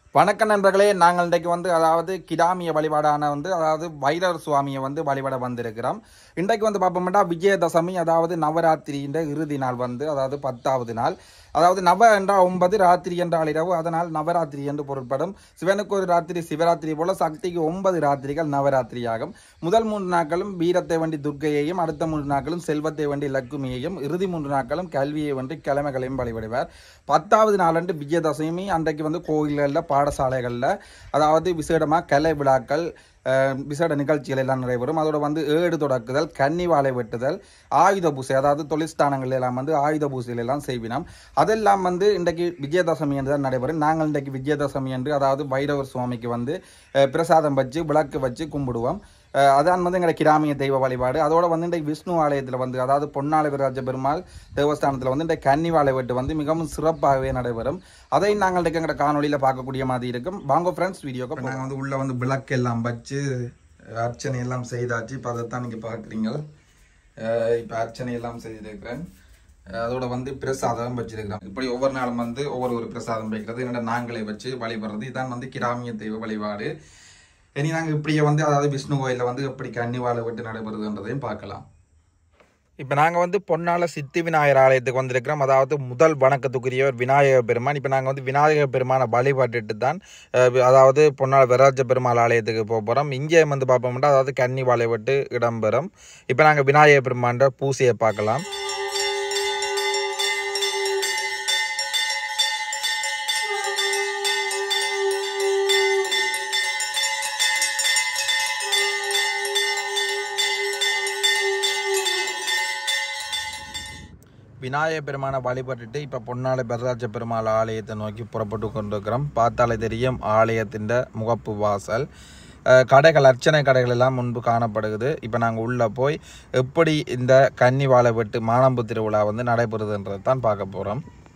வணக்கம் நண்பர்களே நாங்கள் இன்றைக்கு வந்து அதாவது கிடாமிய வழிபாடான வந்து அதாவது வைரவர் சுவாமியை வந்து வழிபட வந்திருக்கிறோம் இன்றைக்கு வந்து பார்ப்போம்னா விஜயதசமி அதாவது நவராத்திரியின் இறுதி நாள் வந்து அதாவது பத்தாவது நாள் அதாவது நவ என்றால் ஒன்பது ராத்திரி என்றால் இரவு அதனால் நவராத்திரி என்று பொருட்படும் சிவனுக்கு ஒரு ராத்திரி சிவராத்திரி போல சக்திக்கு ஒன்பது ராத்திரிகள் நவராத்திரியாகும் முதல் மூன்று நாட்களும் வீரத்தை வேண்டி துர்க்கையையும் அடுத்த மூன்று நாட்களும் செல்வத்தை வேண்டி லக்குமியையும் இறுதி மூன்று நாட்களும் கல்வியை வேண்டி கிழமைகளையும் வழிபடுவார் பத்தாவது நாளன்று விஜயதசமி அன்றைக்கு வந்து கோயில்களில் பாடசாலைகளில் அதாவது விசேடமாக கலை விழாக்கள் அஹ், விசேட நிகழ்ச்சிகள் எல்லாம் நடைபெறும் அதோட வந்து ஏடு தொடக்குதல் கன்னி வாழை வெட்டுதல் ஆயுத பூசை அதாவது தொழிற்ஸ்தானங்கள் எல்லாம் வந்து ஆயுத பூசைகள் எல்லாம் செய்வினோம் அதெல்லாம் வந்து இன்றைக்கு விஜயதசமி என்று தான் நடைபெறும் நாங்கள் இன்றைக்கு விஜயதசமி என்று அதாவது பைரவர் சுவாமிக்கு வந்து அஹ், பிரசாதம் வச்சு விளக்கு வச்சு கும்பிடுவோம் அஹ், அதான் வந்து எங்களோட கிராமிய தெய்வ வழிபாடு அதோட வந்து இன்றைக்கு விஷ்ணு ஆலயத்தில் வந்து அதாவது பொன்னாலை விராஜ பெருமாள் தேவஸ்தானத்தில் வந்து இந்த கன்னி வாழை வெட்டு வந்து மிகவும் சிறப்பாகவே நடைபெறும் அதை நாங்கள் இன்றைக்கு எங்களோட காணொலியில் பார்க்கக்கூடிய மாதிரி இருக்கும் வாங்க ஃப்ரெண்ட்ஸ் வீடியோக்கு நாங்கள் வந்து உள்ளே வந்து விளக்கு எல்லாம் வச்சு அர்ச்சனை எல்லாம் செய்தாச்சு இப்போ அதைத்தான் நீங்கள் பார்க்குறீங்க இப்போ அர்ச்சனை எல்லாம் செய்திருக்கிறேன் அஹ் அதோட வந்து பிரசாதம் வச்சிருக்கிறோம் இப்படி ஒவ்வொரு நாளும் வந்து ஒவ்வொரு ஒரு பிரசாதம் வைக்கிறது என்னோட நாங்களே வச்சு வழிபடுறது இதான் வந்து கிராமிய தெய்வ வழிபாடு இனி நாங்கள் இப்படியே வந்து அதாவது விஷ்ணு கோயிலில் வந்து எப்படி கன்னி வாழை விட்டு நடைபெறுதுன்றதையும் பார்க்கலாம் இப்போ நாங்கள் வந்து பொன்னால சித்தி விநாயகர் ஆலயத்துக்கு வந்திருக்கிறோம் அதாவது முதல் வணக்கத்துக்குரியவர் விநாயகர் பெருமான் இப்போ நாங்கள் வந்து விநாயகர் பெருமானை வழிபட்டுட்டு தான் அஹ், வி- அதாவது பொன்னால விராஜ பெருமாள் ஆலயத்துக்கு போக போகிறோம் இங்கே வந்து பார்ப்போம்னா அதாவது கன்னி வாழை விட்டு இடம்பெறும் இப்போ நாங்கள் விநாயகர் பெருமான்ற பூசையை பார்க்கலாம் விநாயகர் பெருமானை வழிபட்டுட்டு இப்போ பொன்னாலை பெரராஜ பெருமாள் ஆலயத்தை நோக்கி புறப்பட்டு கொண்டிருக்கிறோம் பார்த்தாலே தெரியும் ஆலயத்தின் முகப்பு வாசல் அஹ், கடைகள் அர்ச்சனை கடைகள் எல்லாம் முன்பு காணப்படுகிறது இப்போ நாங்கள் உள்ளே போய் எப்படி இந்த கன்னி வாழை வெட்டு மானம்பு திருவிழா வந்து நடைபெறுதுன்றது தான் பார்க்க போகிறோம்